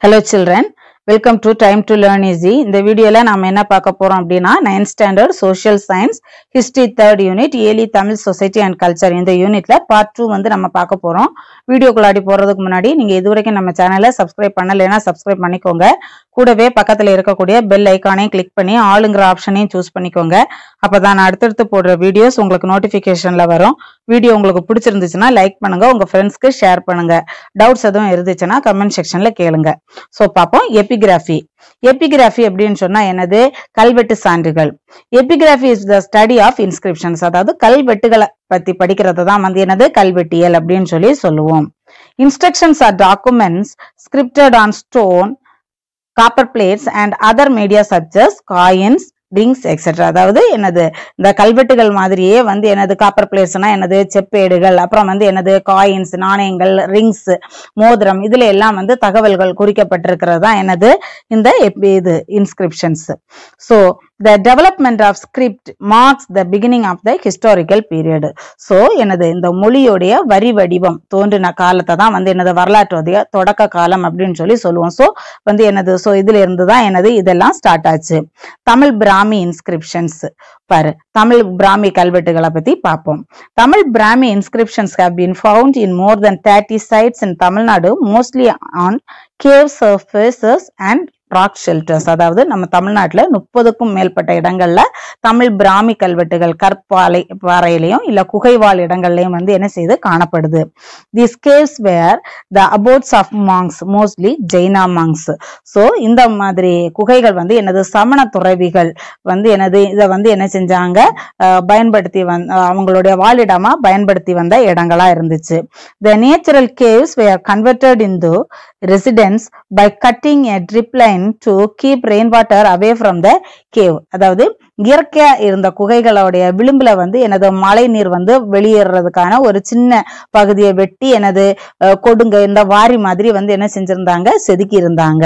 Hello children welcome to time to learn easy இந்த வீடியோல நாம என்ன பார்க்க போறோம் அப்படின்னா ninth standard social science history third unit early Tamil society and culture இந்த யூனிட்ல பார்ட் டூ வந்து நம்ம பார்க்க போறோம் வீடியோக்குள்ளாடி போறதுக்கு முன்னாடி நீங்க இதுவரைக்கும் நம்ம சேனலை சப்ஸ்கிரைப் பண்ணலைன்னா சப்ஸ்கிரைப் பண்ணிக்கோங்க கூடவே பக்கத்துல இருக்கக்கூடிய பெல் ஐக்கானையும் கிளிக் பண்ணி ஆளுங்கிற ஆப்ஷனையும் சூஸ் பண்ணிக்கோங்க அப்பதான் நான் அடுத்தடுத்து போடுற வீடியோஸ் உங்களுக்கு நோட்டிபிகேஷன்ல வரும் வீடியோ உங்களுக்கு பிடிச்சிருந்துச்சுன்னா லைக் பண்ணுங்க உங்க ஃப்ரெண்ட்ஸ்க்கு ஷேர் பண்ணுங்க டவுட்ஸ் எதுவும் இருந்துச்சுன்னா கமெண்ட் செக்ஷன்ல கேளுங்க ஸோ பார்ப்போம் எபிகிராஃபி எபிகிராஃபி அப்படின்னு சொன்னா என்னது கல்வெட்டு சான்றுகள் epigraphy is the study of inscriptions அதாவது கல்வெட்டுகளை பத்தி படிக்கிறது தான் வந்து என்னது கல்வெட்டியல் அப்படின்னு சொல்லி சொல்லுவோம் instructions are documents scripted on stone copper plates and other media such as coins rings etcetera அதாவது என்னது இந்த கல்வெட்டுகள் மாதிரியே வந்து என்னது காப்பர் பிளேட்ஸ்னா என்னது செப்பேடுகள் அப்புறம் வந்து என்னது காயின்ஸ் நாணயங்கள் ரிங்ஸ் மோதிரம் இதுல எல்லாம் வந்து தகவல்கள் குறிக்கப்பட்டிருக்கிறது தான் என்னது இந்த எப்- இது inscriptions so the development of script marks the beginning of the historical period so என்னது இந்த மொழியுடைய வரி வடிவம் தோன்றின காலத்தை தான் வந்து என்னது வரலாற்றுடைய தொடக்க காலம் அப்படின்னு சொல்லி சொல்லுவோம் ஸோ வந்து என்னது ஸோ இதுல இருந்து தான் என்னது இதெல்லாம் ஸ்டார்ட் ஆச்சு தமிழ் பிராமி இன்ஸ்கிரிப்ஷன்ஸ் பாரு தமிழ் பிராமி கல்வெட்டுகளை பத்தி பார்ப்போம் Tamil Brahmi inscriptions have been found in more than 30 sites in Tamil Nadu, mostly on cave surfaces and rock shelters அதாவது நம்ம தமிழ்நாட்டுல முப்பதுக்கும் மேற்பட்ட இடங்கள்ல தமிழ் பிராமி கல்வெட்டுகள் கற்பாலை பாறையிலையும் இல்ல குகைவாழ் இடங்கள்லயும் வந்து என்ன செய்து காணப்படுது these caves were the abodes of monks mostly Jaina monks so இந்த மாதிரி குகைகள் வந்து எனது சமண துறவிகள் வந்து எனது இதை வந்து என்ன செஞ்சாங்க அஹ் பயன்படுத்தி வந் அஹ் அவங்களுடைய வாழிடமா பயன்படுத்தி வந்த இடங்களா இருந்துச்சு the natural caves were converted into residence by cutting a drip line to keep rainwater away from the cave அதாவது இயற்கையா இருந்த குகைகளுடைய விளிம்புல வந்து எனது மழை நீர் வந்து வெளியேறதுக்கான ஒரு சின்ன பகுதியை வெட்டி எனது அஹ், கொடுங்க இந்த வாரி மாதிரி வந்து என்ன செஞ்சிருந்தாங்க செதுக்கி இருந்தாங்க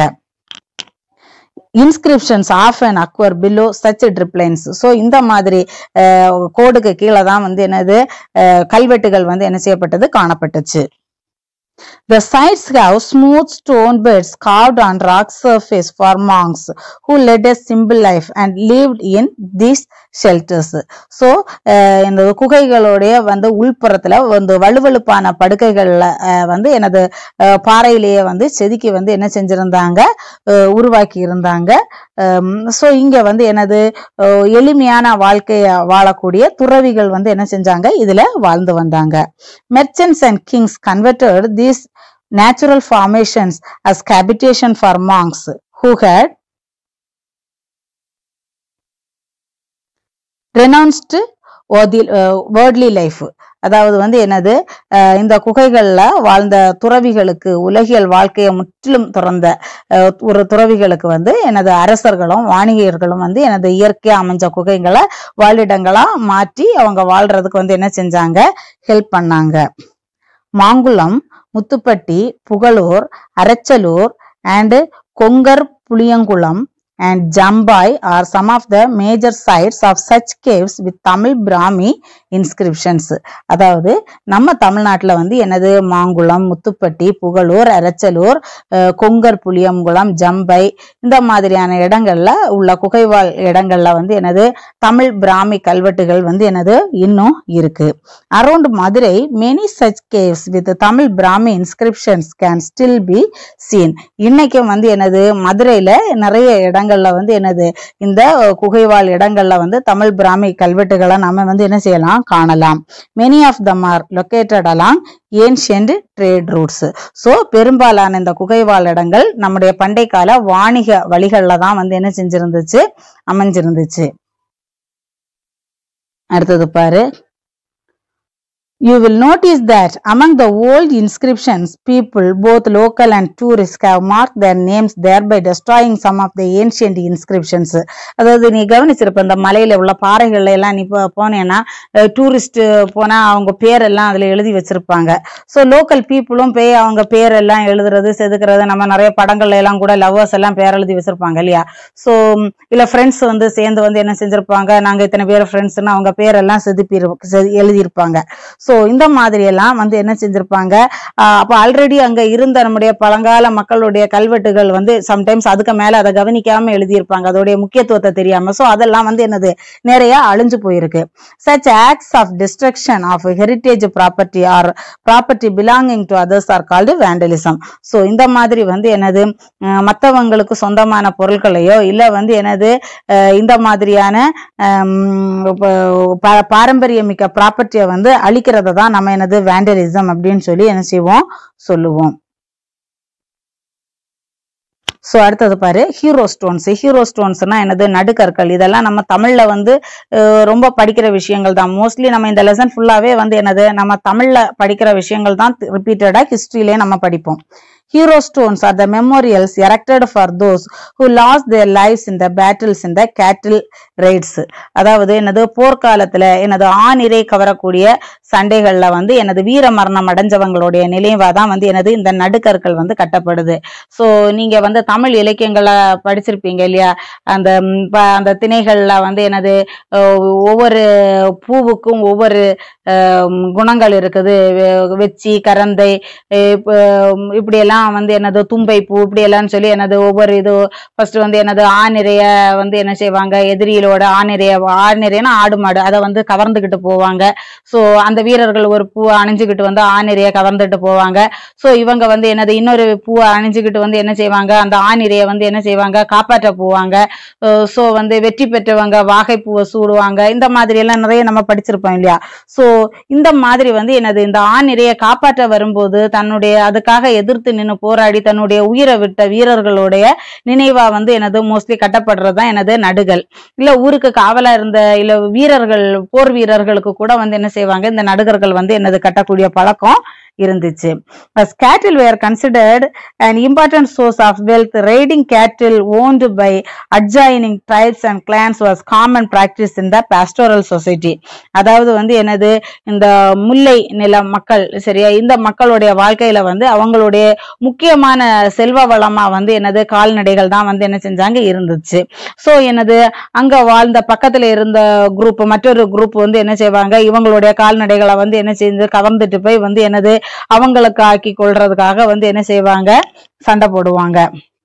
இன்ஸ்கிரிப்ஷன்ஸ் ஆஃப் அண்ட் அக்வர் below such drip lines so இந்த மாதிரி அஹ், கோடுக்கு கீழே தான் வந்து என்னது அஹ், கல்வெட்டுகள் வந்து என்ன செய்யப்பட்டது காணப்பட்டுச்சு The sites have smooth stone beds carved on rock surface for monks who led a simple life and lived in these shelters. So இந்த குகைகளுடைய வந்து உள்புறத்துல வந்து வலுவழுப்பான படுக்கைகள்ல அஹ், வந்து எனது அஹ், பாறையிலேயே வந்து செதுக்கி வந்து என்ன செஞ்சிருந்தாங்க அஹ், உருவாக்கி இருந்தாங்க ஸோ இங்க வந்து எனது அஹ், எளிமையான வாழ்க்கைய வாழக்கூடிய துறவிகள் வந்து என்ன செஞ்சாங்க இதுல வாழ்ந்து வந்தாங்க merchants and kings converted these natural formations as habitation for monks who had renounced worldly- uh, worldly life அதாவது வந்து என்னது அஹ் இந்த குகைகள்ல வாழ்ந்த துறவிகளுக்கு உலகியல் வாழ்க்கையை முற்றிலும் துறந்த அஹ் ஒரு துறவிகளுக்கு வந்து எனது அரசர்களும் வாணிகர்களும் வந்து எனது இயற்கையா அமைஞ்ச குகைகளை வாழிடங்களா மாற்றி அவங்க வாழ்றதுக்கு வந்து என்ன செஞ்சாங்க ஹெல்ப் பண்ணாங்க Mangulam Muthuppatti Pugalur Arachalur and Kongar Puliyankulam and Jambai are some of the major sites of such caves with Tamil Brahmi inscriptions. அதாவது நம்ம தமிழ்நாட்டுல வந்து எனது மாங்குளம் முத்துப்பட்டி புகழூர் அரச்சலூர் அஹ், கொங்கர் புளியங்குளம் ஜம்பை இந்த மாதிரியான இடங்கள்ல உள்ள குகைவாழ் இடங்கள்ல வந்து எனது தமிழ் பிராமி கல்வெட்டுகள் வந்து எனது இன்னும் இருக்கு around Madurai many such caves with Tamil Brahmi inscriptions can still be seen இன்னைக்கும் வந்து எனது மதுரையில நிறைய இடங்கள்ல வந்து எனது இந்த அஹ், குகைவாழ் இடங்கள்ல வந்து தமிழ் பிராமி கல்வெட்டுகளை நம்ம வந்து என்ன செய்யலாம் காணலாம் many of them are located along ancient trade routes so பெரும்பாலான இந்த குகைவாழ் இடங்கள் நம்முடைய பண்டை கால வாணிக வழிகள்ல தான் வந்து என்ன செஞ்சிருந்துச்சு அமைஞ்சிருந்துச்சு அடுத்தது பாரு You will notice that among the old inscriptions, people, both local and tourists, have marked their names thereby destroying some of the ancient inscriptions. அதாவது நீ கவனிச்சிருப்ப இந்த மலையில உள்ள பாறைகள்ல எல்லாம் நீ போ- போனேன்னா டூரிஸ்ட் போனா அவங்க பேரெல்லாம் அதுல எழுதி வச்சிருப்பாங்க ஸோ லோக்கல் பீப்புளும் போய் அவங்க பேரெல்லாம் எழுதுறது செதுக்குறது நம்ம நிறைய படங்கள்ல எல்லாம் கூட லவ்வர்ஸ் எல்லாம் பேர் எழுதி வச்சிருப்பாங்க இல்லையா ஸோ இல்ல ஃப்ரெண்ட்ஸ் வந்து சேர்ந்து வந்து என்ன செஞ்சிருப்பாங்க நாங்க இத்தனை பேர் ஃப்ரெண்ட்ஸ்னு அவங்க பேரெல்லாம் செதுப்பி எழுதியிருப்பாங்க ஸோ இந்த மாதிரி எல்லாம் வந்து என்ன செஞ்சிருப்பாங்க ஆஹ் அப்ப ஆல்ரெடி அங்க இருந்த நம்முடைய பழங்கால மக்களுடைய கல்வெட்டுகள் வந்து சம்டைம்ஸ் அதுக்கு மேல அதை கவனிக்காம எழுதியிருப்பாங்க அதோடைய முக்கியத்துவத்தை தெரியாம சோ அதெல்லாம் வந்து என்னது நிறைய அழிஞ்சு போயிருக்கு such acts of destruction of heritage property or property belonging to others are called vandalism so இந்த மாதிரி வந்து என்னது அஹ் மத்தவங்களுக்கு சொந்தமான பொருட்களையோ இல்ல வந்து என்னது அஹ் இந்த மாதிரியான ஹம், ப- பா- பாரம்பரியமிக்க ப்ராப்பர்ட்டியை வந்து அழிக்கிறத தான் நம்ம என்னது வேண்டலிசம் அப்படின்னு சொல்லி என்ன செய்வோம் சொல்லுவோம் ஸோ அடுத்தது பாரு ஹீரோ ஸ்டோன்ஸ் ஹீரோ ஸ்டோன்ஸ்னா என்னது நடுக்கற்கள் இதெல்லாம் நம்ம தமிழ்ல வந்து அஹ், ரொம்ப படிக்கிற விஷயங்கள் தான் மோஸ்ட்லி நம்ம இந்த லெசன் ஃபுல்லாவே வந்து என்னது நம்ம தமிழ்ல படிக்கிற விஷயங்கள் தான் ரிப்பீட்டடா ஹிஸ்டரியிலே நம்ம படிப்போம் hero stones are the memorials erected for those who lost their lives in the battles in the cattle raids அதாவது என்னது போர்க்காலத்துல எனது ஆணிரை கவரக்கூடிய சண்டைகள்ல வந்து எனது வீர மரணம் அடைஞ்சவங்களுடைய நினைவா தான் வந்து எனது இந்த நடுக்கற்கள் வந்து கட்டப்படுது சோ நீங்க வந்து தமிழ் இலக்கியங்களை படிச்சிருப்பீங்க இல்லையா அந்த ம், ப- அந்த திணைகள்ல வந்து எனது அஹ், ஒவ்வொரு பூவுக்கும் ஒவ்வொரு அஹ், குணங்கள் இருக்குது வெ- வெச்சி கரந்தை அஹ் இப்ப, ம், இப்படி எல்லாம் வந்து என்னது தும்பை பூ இப்படி எல்லாம் சொல்லி எனது ஒவ்வொரு இது ஃபர்ஸ்ட் வந்து எனது ஆணிரைய வந்து என்ன செய்வாங்க எதிரிகளோட ஆணிரைய ஆணிரையனா ஆடு மாடு அதை வந்து கவர்ந்துகிட்டு போவாங்க சோ அந்த வீரர்கள் ஒரு பூவை அணிஞ்சுக்கிட்டு வந்து ஆணிரைய கவர்ந்துட்டு போவாங்க சோ இவங்க வந்து என்னது இன்னொரு பூவை அணிஞ்சுக்கிட்டு வந்து என்ன செய்வாங்க அந்த ஆணிரைய வந்து என்ன செய்வாங்க காப்பாற்ற போவாங்க சோ வந்து வெற்றி பெற்றவங்க வாகை பூவை சூடுவாங்க இந்த மாதிரி எல்லாம் நிறைய நம்ம படிச்சிருப்போம் இல்லையா சோ இந்த மாதிரி வந்து என்னது இந்த ஆணிரைய காப்பாற்ற வரும்போது தன்னுடைய அதுக்காக எதிர்த்து நின்னு போராடி தன்னுடைய உயிரை விட்ட வீரர்களுடைய நினைவா வந்து எனது மோஸ்ட்லி கட்டப்படுறது தான் எனது நடுகள் இல்ல ஊருக்கு காவலா இருந்த இல்ல வீரர்கள் போர் வீரர்களுக்கு கூட வந்து என்ன செய்வாங்க இந்த நடுகர்கள் வந்து என்னது கட்டக்கூடிய பழக்கம் இருந்துச்சு as cattle were considered an important source of wealth raiding cattle owned by adjoining tribes and clans was common practice in the pastoral society அதாவது வந்து என்னது இந்த முல்லை நில மக்கள் சரியா இந்த மக்களுடைய வாழ்க்கையில வந்து அவங்களுடைய முக்கியமான செல்வ வளமா வந்து என்னது கால்நடைகள் தான் வந்து என்ன செஞ்சாங்க இருந்துச்சு சோ என்னது அங்க வாழ்ந்த பக்கத்துல இருந்த குரூப் மற்றொரு குரூப் வந்து என்ன செய்வாங்க இவங்களுடைய கால்நடைகளை வந்து என்ன செஞ்சு கவர்ந்துட்டு போய் வந்து என்னது அவங்களுக்கு ஆக்கி கொள்றதுக்காக வந்து என்ன செய்வாங்க சண்டை போடுவாங்க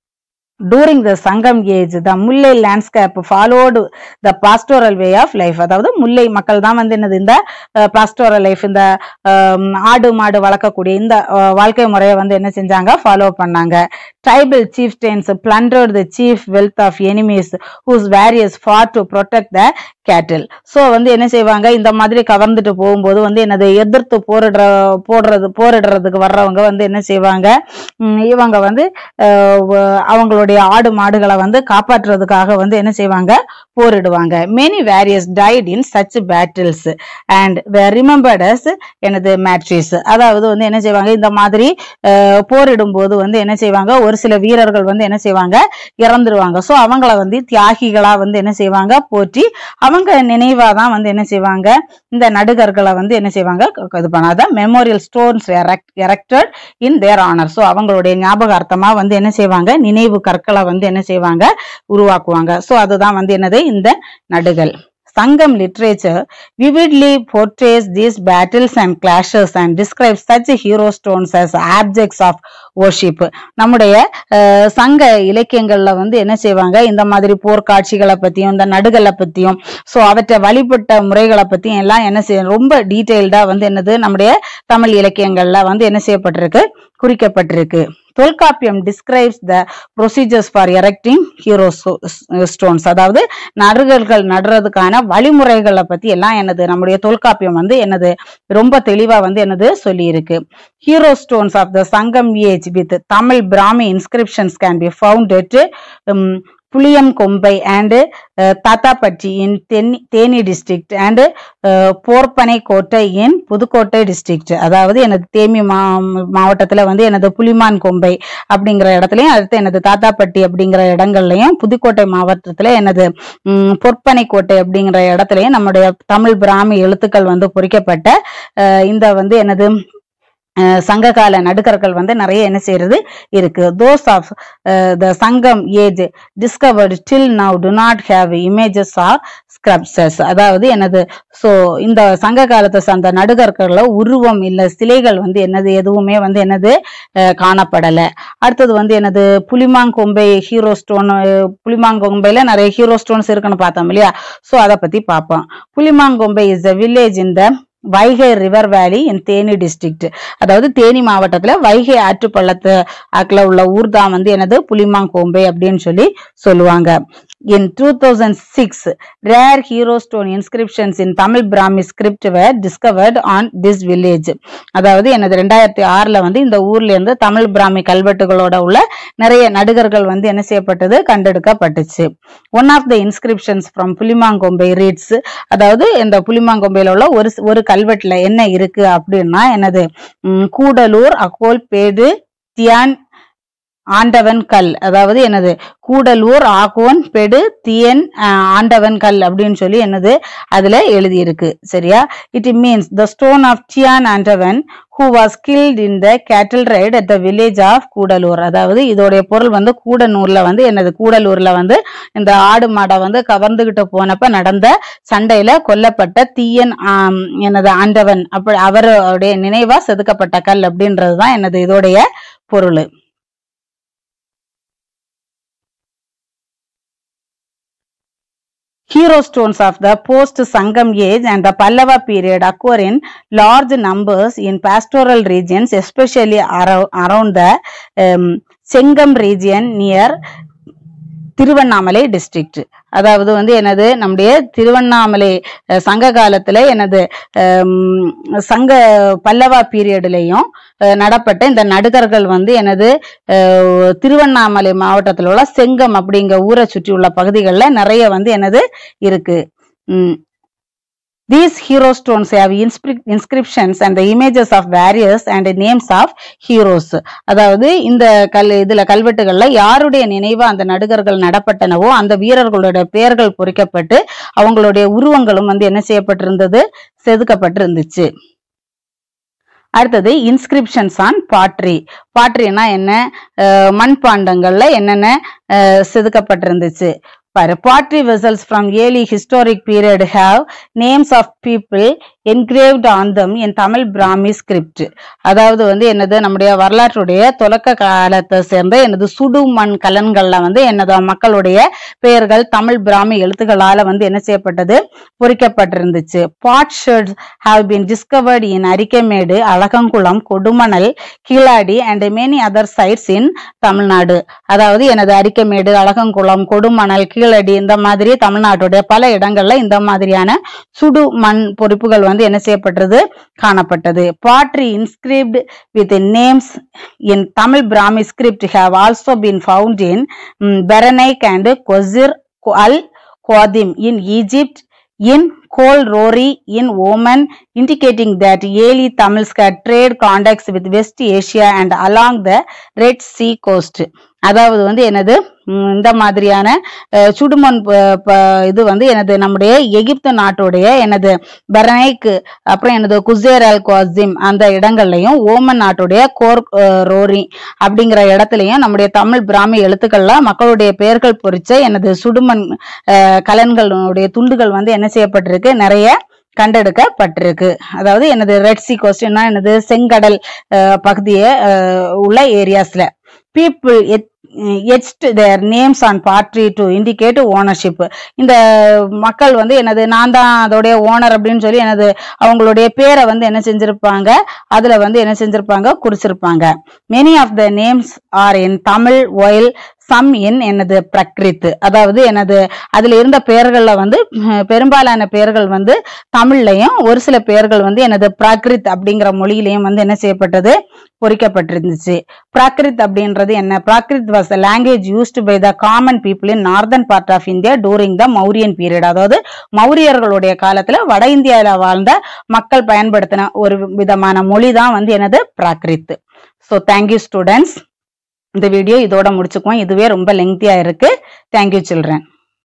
during the Sangam age the Mullai landscape followed the pastoral way of life அதாவது முல்லை மக்கள் தான் வந்து என்னது இந்த பாஸ்டோரல் லைஃப் இந்த ஆம், ஆடு மாடு வளர்க்கக்கூடிய இந்த அஹ், வாழ்க்கை முறையை வந்து என்ன செஞ்சாங்க ஃபாலோ பண்ணாங்க tribal chieftains plundered the chief wealth of enemies whose warriors for to protect the cattle so வந்து என்ன செய்வாங்க இந்த மாதிரி கவர்ந்துட்டு போகும்போது வந்து என்னது எதிர்த்து போரிடுற போடுறது போரிடுறதுக்கு வர்றவங்க வந்து என்ன செய்வாங்க உம் இவங்க வந்து அஹ், வ- அவங்களுடைய ஆடு மாடுகளை வந்து காப்பாற்றுறதுக்காக வந்து என்ன செய்வாங்க போரிடுவாங்க many warriors died in such battles and remembered as எனது மேட்ரிஸ் அதாவது வந்து என்ன செய்வாங்க இந்த மாதிரி அஹ், போரிடும் போது வந்து என்ன செய்வாங்க ஒரு சில வீரர்கள் வந்து என்ன செய்வாங்க இறந்துருவாங்க ஸோ அவங்கள வந்து தியாகிகளா வந்து என்ன செய்வாங்க போற்றி அவங்க நினைவா தான் வந்து என்ன செய்வாங்க இந்த நடுகர்களை வந்து என்ன செய்வாங்க க- இது பண்ணாத memorial stones erected in their honour so அவங்களுடைய ஞாபகார்த்தமா வந்து என்ன செய்வாங்க நினைவு கற்களை வந்து என்ன செய்வாங்க உருவாக்குவாங்க ஸோ அதுதான் வந்து என்னது இந்த நடுகள் Sangam literature vividly portrays these battles and clashes and describes such hero stones as objects of worship நம்முடைய அஹ், சங்க இலக்கியங்கள்ல வந்து என்ன செய்வாங்க இந்த மாதிரி போர்க்காட்சிகளை பத்தியும் இந்த நடுகளை பத்தியும் சோ அவற்றை வழிபட்ட முறைகளை பத்தியும் எல்லாம் என்ன செய்ய ரொம்ப டீடைல்டா வந்து என்னது நம்முடைய தமிழ் இலக்கியங்கள்ல வந்து என்ன செய்யப்பட்டிருக்கு குறிக்கப்பட்டிருக்கு Tolkappiyam describes the procedures for erecting hero stones அதாவது நடுகர்கள் நடுறதுக்கான வழிமுறைகளை பத்தி எல்லாம் என்னது நம்முடைய தொல்காப்பியம் வந்து என்னது ரொம்ப தெளிவா வந்து என்னது சொல்லி இருக்கு hero stones of the Sangam age with Tamil Brahmi inscriptions can be found at Puliyankombai and Thathapatti in Theni Theni district and Porpanaikottai in Pudukkottai district அதாவது எனது தேனி மா மாவட்டத்துல வந்து எனது புலிமான் கொம்பை அப்படிங்கிற இடத்துலயும் அடுத்து எனது தாத்தாப்பட்டி அப்படிங்கிற இடங்கள்லயும் புதுக்கோட்டை மாவட்டத்துல எனது ம், பொற்பனை கோட்டை அப்படிங்கிற இடத்துலயும் நம்முடைய தமிழ் பிராமி எழுத்துக்கள் வந்து பொறிக்கப்பட்ட அஹ், இந்த வந்து எனது அஹ் சங்ககால நடுக்கர்கள் வந்து நிறைய என்ன செய்யறது இருக்கு those of the Sangam age discovered till now do not have images or scripts அதாவது என்னது ஸோ இந்த சங்க காலத்தை சார்ந்த நடுகர்கள்ல உருவம் இல்ல சிலைகள் வந்து என்னது எதுவுமே வந்து என்னது அஹ் காணப்படல அடுத்தது வந்து என்னது புலிமாங்கொம்பை ஹீரோ ஸ்டோன் புலிமாங்கொம்பையில நிறைய ஹீரோ ஸ்டோன்ஸ் இருக்குன்னு பார்த்தோம் இல்லையா ஸோ அதை பத்தி பார்ப்போம் Pulimankombai is the village in the Vaigai river valley in Theni district அதாவது தேனி மாவட்டத்துல வைகை ஆற்று பள்ளத்து ஆக்கில் உள்ள ஊர் தான் வந்து என்னது புலிமாங்கோம்பை அப்படின்னு சொல்லி சொல்லுவாங்க in two thousand six rare hero stone inscriptions in Tamil Brahmi script were discovered on this village அதாவது எனது ரெண்டாயிரத்தி ஆறுல வந்து இந்த ஊர்ல இருந்து தமிழ் பிராமி கல்வெட்டுகளோட உள்ள நிறைய நடுகர்கள் வந்து என்ன செய்யப்பட்டது கண்டெடுக்கப்பட்டுச்சு one of the inscriptions from Pulimankombai reads அதாவது இந்த புலிமாங்கொம்பையில உள்ள ஒரு ஒரு கல்வெட்டுல என்ன இருக்கு அப்படின்னா என்னது உம், கூடலூர் அக்கோல்பேடு தியான் ஆண்டவன் கல் அதாவது என்னது கூடலூர் ஆகோன் பெடு தியன் அஹ், ஆண்டவன் கல் அப்படின்னு சொல்லி என்னது அதுல எழுதியிருக்கு சரியா it means the stone of Tiyan Andavan who was killed in the cattle raid at the village of Kudalur அதாவது இதோடைய பொருள் வந்து கூடனூர்ல வந்து என்னது கூடலூர்ல வந்து இந்த ஆடு மாடை வந்து கவர்ந்துகிட்டு போனப்ப நடந்த சண்டையில கொல்லப்பட்ட தீயன் ஆம், என்னது ஆண்டவன் அப்படி அவருடைய நினைவா செதுக்கப்பட்ட கல் அப்படின்றதுதான் என்னது இதோடைய பொருள் Hero stones of the post Sangam age and the Pallava period occur in large numbers in pastoral regions, especially arou- around the um, Sengam region near Tiruvannamalai district அதாவது வந்து என்னது நம்முடைய திருவண்ணாமலை அஹ், சங்க காலத்துல என்னது ஹம், சங்க பல்லவா பீரியட்லயும் நடப்பட்ட இந்த நடுகர்கள் வந்து எனது அஹ், திருவண்ணாமலை மாவட்டத்தில் உள்ள செங்கம் அப்படிங்கிற ஊரை சுற்றி உள்ள பகுதிகளில் நிறைய வந்து என்னது இருக்கு உம் These hero stones have inscri- inscriptions and the images of various and names of heroes. அதாவது இந்த கல் இதுல கல்வெட்டுகள்ல யாருடைய நினைவா அந்த நடுகர்கள் நடப்பட்டனவோ அந்த வீரர்களுடைய பெயர்கள் பொறிக்கப்பட்டு அவங்களுடைய உருவங்களும் வந்து என்ன செய்யப்பட்டிருந்தது செதுக்கப்பட்டிருந்துச்சு அடுத்தது இன்ஸ்கிரிப்ஷன்ஸ் ஆன் பாட்ரி பாட்ரினா என்ன அஹ் மண்பாண்டங்கள்ல என்னென்ன அஹ் செதுக்கப்பட்டிருந்துச்சு பாரு pottery vessels from early historic period have names of people engraved on them in Tamil Brahmi script அதாவது வந்து என்னது நம்முடைய வரலாற்றுடைய தொடக்க காலத்தை சேர்ந்த எனது சுடு மண் கலன்கள்ல வந்து என்னது மக்களுடைய பெயர்கள் தமிழ் பிராமி எழுத்துக்களால வந்து என்ன செய்யப்பட்டது பொறிக்கப்பட்டிருந்துச்சு pot shards have been discovered in Arikamedu Alagankulam Kodumanal Keezhadi and many other sites in Tamil Nadu அதாவது எனது அரிக்கமேடு அழகங்குளம் கொடுமணல் கீழடி இந்த மாதிரி தமிழ்நாட்டுடைய பல இடங்கள்ல இந்த மாதிரியான சுடு மண் பொறிப்புகள் வந்து என்ன செய்யப்பட்டது காணப்பட்டது pottery inscribed with names in Tamil Brahmi script have also been found in Berenike and Quseir al Qadim in Egypt in Kol Rori in Oman, indicating that early Tamils had trade contacts with West Asia and along the Red Sea coast. அதாவது வந்து எனது ம், இந்த மாதிரியான அஹ், சுடுமண் ப- ப- இது வந்து எனது நம்முடைய எகிப்து நாட்டுடைய எனது பரனைக்கு அப்புறம் எனது குசேர் அல் குவாசிம் அந்த இடங்கள்லயும் ஓமன் நாட்டுடைய கோர் அஹ், ரோரி அப்படிங்கிற இடத்துலயும் நம்முடைய தமிழ் பிராமி எழுத்துக்கள்ல மக்களுடைய பெயர்கள் பொறிச்ச எனது சுடுமண் அஹ், கலன்களுடைய துண்டுகள் வந்து என்ன செய்யப்பட்டிருக்கு நிறைய கண்டெடுக்கப்பட்டிருக்கு அதாவது எனது ரெட் சி கொஸ்டின்னா எனது செங்கடல் அஹ், பகுதிய அஹ், உள்ள ஏரியாஸ்ல people etched their names on pottery to indicate ownership இந்த மக்கள் வந்து எனது நான் தான் அதோடைய ஓனர் அப்படின்னு சொல்லி எனது அவங்களுடைய பேரை வந்து என்ன செஞ்சிருப்பாங்க அதுல வந்து என்ன செஞ்சிருப்பாங்க குறிச்சிருப்பாங்க many of the names are in Tamil while some in எனது பிரக்ரித் அதாவது எனது அதுல இருந்த பெயர்கள்ல வந்து அஹ், பெரும்பாலான பெயர்கள் வந்து தமிழ்லையும் ஒரு சில பெயர்கள் வந்து எனது பிராகிருத் அப்படிங்கிற மொழியிலையும் வந்து என்ன செய்யப்பட்டது பொறிக்கப்பட்டிருந்துச்சு பிராகிருத் அப்படின்றது என்ன Prakrit was the language used by the common people in northern part of India during the Mauryan period அதாவது மௌரியர்களுடைய காலத்துல வட இந்தியால வாழ்ந்த மக்கள் பயன்படுத்தின ஒரு விதமான மொழி தான் வந்து எனது பிராகிருத் ஸோ தேங்க்யூ ஸ்டூடெண்ட்ஸ் இந்த வீடியோ இதோட முடிச்சுக்குவோம் இதுவே ரொம்ப லெங்க்தியா இருக்கு தேங்க்யூ சில்ட்ரன்